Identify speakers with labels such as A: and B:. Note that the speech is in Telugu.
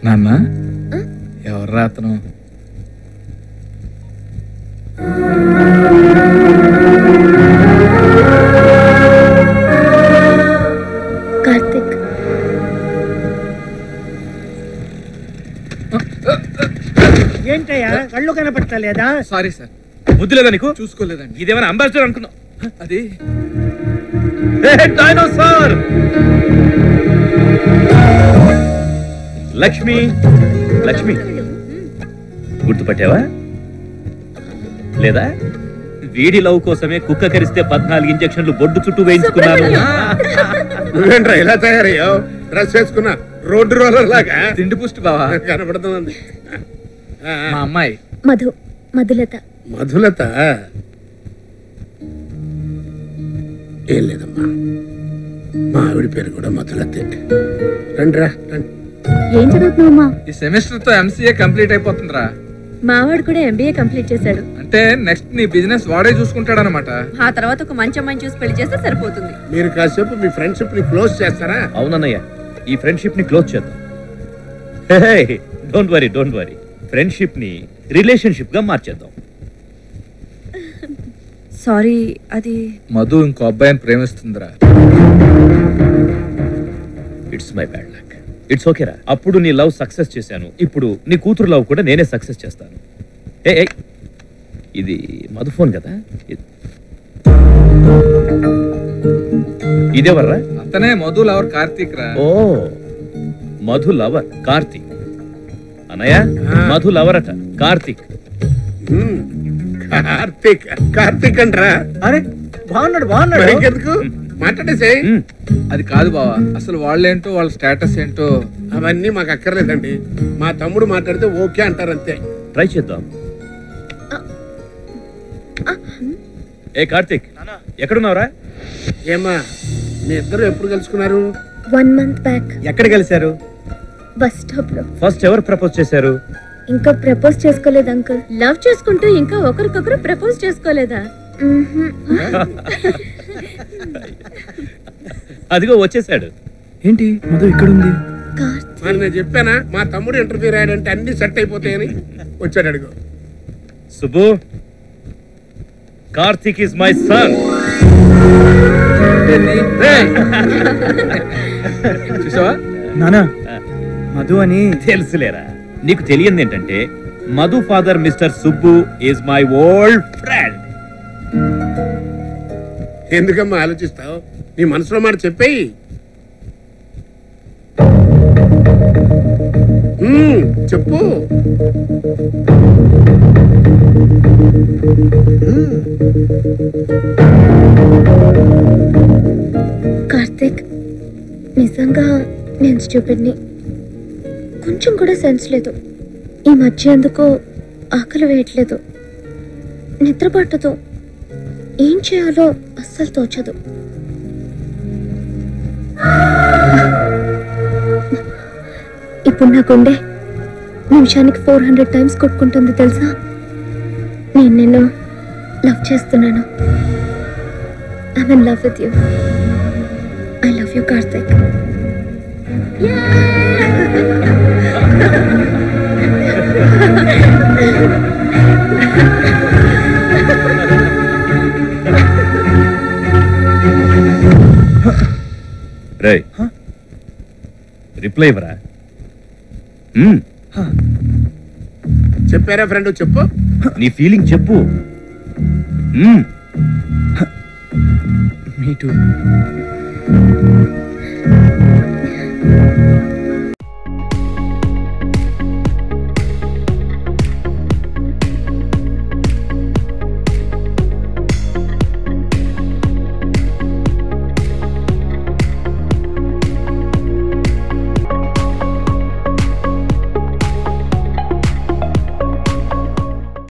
A: నాన్న ఎవర్రా అతను
B: కార్తిక్
C: ఏంటయ్యా కళ్ళు కనపట్టలేదా
A: సారీ సార్ బుద్ధి లేదా నీకు
D: చూసుకోలేదండి
A: ఇదేమైనా అంబాసిడర్ అనుకున్నావు
D: అది
A: డైనోసార్ లక్ష్మి లక్ష్మి గుర్తుపట్టావా లేదా వీడి లవ్ కోసమే కుక్క కరిస్తే పద్నాలుగు ఇంజక్షన్లు బొడ్డు చుట్టూ వేయించుకున్నాను
E: నువ్వేంట్రా ఇలా తయారయ్యావు డ్రెస్ వేసుకున్నా రోడ్డు రోలర్ లాగా
D: తిండి పుష్టి బావా
E: కనపడుతుంది ఆ,
D: మా అమ్మాయి
B: మధు మధులత
E: మధులత ఏం లేదమ్మా మా ఆవిడ పేరు కూడా మధులతే రండిరా రండి
B: ఏం చదువుతున్నావమ్మా
D: ఈ సెమిస్టర్ తో ఎంసీఏ కంప్లీట్ అయిపోతుందిరా
F: మావాడు కూడా ఎంబీఏ కంప్లీట్ చేశాడు
D: అంటే నెక్స్ట్ నీ బిజినెస్ వాడే చూసుకుంటాడనమాట
F: ఆ తర్వాత ఒక మంచి అమ్మాయిని చూసి పెళ్లి చేస్తే సరిపోతుంది
E: మీరు కాసేపు మీ ఫ్రెండ్షిప్ ని క్లోజ్ చేస్తారా
A: అవునన్నయ్య ఈ ఫ్రెండ్షిప్ ని క్లోజ్ చేద్దాం don't worry don't worry friendship ని రిలేషన్షిప్ గా మార్చేద్దాం
F: సారీ అది
D: మధు ఇంకో అబ్బాయిని ప్రేమిస్తుందిరా
A: it's my bad luck it's ఓకేరా అప్పుడు నీ లవ్ సక్సెస్ చేశాను ఇప్పుడు నీ కూతురు లవ్ కూడా నేనే సక్సెస్ చేస్తాను ఏ ఏ, ఇది మధు ఫోన్ కదా ఇ- ఇదెవర్రా
D: అతనే మధు లవర్ కార్తీక్ రా
A: ఓ మధు లవర్ కార్తీక్ అనయ్య
E: ఆ.
A: మధు లవర్ అట కార్తీక్
E: ఉమ్, కార్తీక్ కార్తీక్ అంటరా
C: అరే బాగున్నాడు బాగున్నాడు
E: మరి ఇంకెందుకు మాట్లాడేసేయ్
A: మ్,
D: అది కాదు బావా అసలు వాళ్ళేంటో వాళ్ళ స్టేటస్ ఏంటో
E: అవన్నీ మాకు అక్కర్లేదండి మా తమ్ముడు మాట్లాడితే ఓకే అంటారు అంతే
A: ట్రై చేద్దాం ఏ కార్తీక్ ఎక్కడున్నావురా
E: ఏమా మీ ఇద్దరు ఎప్పుడు కలుసుకున్నారు
B: వన్ మంత్ బ్యాక్
C: ఎక్కడ కలిశారు
B: బస్ స్టాప్ లో
A: ఫస్ట్ ఎవరు ప్రపోజ్ చేశారు
B: ఇంకా ప్రపోజ్ చేసుకోలేదు అంకుల్
F: లవ్ చేసుకుంటూ ఇంకా ఒకరికొకరు ప్రపోజ్ చేసుకోలేదా
A: అదిగో వచ్చేసాడు
C: ఏంటి మధు ఇక్కడ ఉంది
B: కార్త్
E: మరి నేను చెప్పానా మా తమ్ముడు ఇంటర్ఫీర్ అయ్యాడంటే అన్ని సెట్ అయిపోతాయని వచ్చాడు అడుగు
A: Subbu Karthik is my son
D: ఏంటి? రేయ్! చూసావా
C: నానా మధు అని
A: తెలుసులేరా నీకు తెలియంది ఏంటంటే Madhu father mister Subbu is my old friend
E: ఎందుకమ్మా ఆలోచిస్తావు నీ మనసులో మాట చెప్పేయి మ్మ్, చెప్పు
B: కార్తిక్ నిజంగా నేను స్టూపిడ్ని కొంచెం కూడా సెన్స్ లేదు ఈ మధ్య ఎందుకో ఆకలి వేయట్లేదు నిద్ర పట్టదు ఏం చేయాలో అస్సలు తోచదు ఇప్పుడు నా గుండె నిమిషానికి ఫోర్ హండ్రెడ్ టైమ్స్ కొట్టుకుంటుంది తెలుసా నేను నిన్ను లవ్ చేస్తున్నాను I in love with you I love you Karthik
A: రే రిప్లై ఇవ్వరా మ్మ్,
E: చెప్పారా ఫ్రెండ్ చెప్పు
A: నీ ఫీలింగ్ చెప్పు మ్మ్,
C: మీటు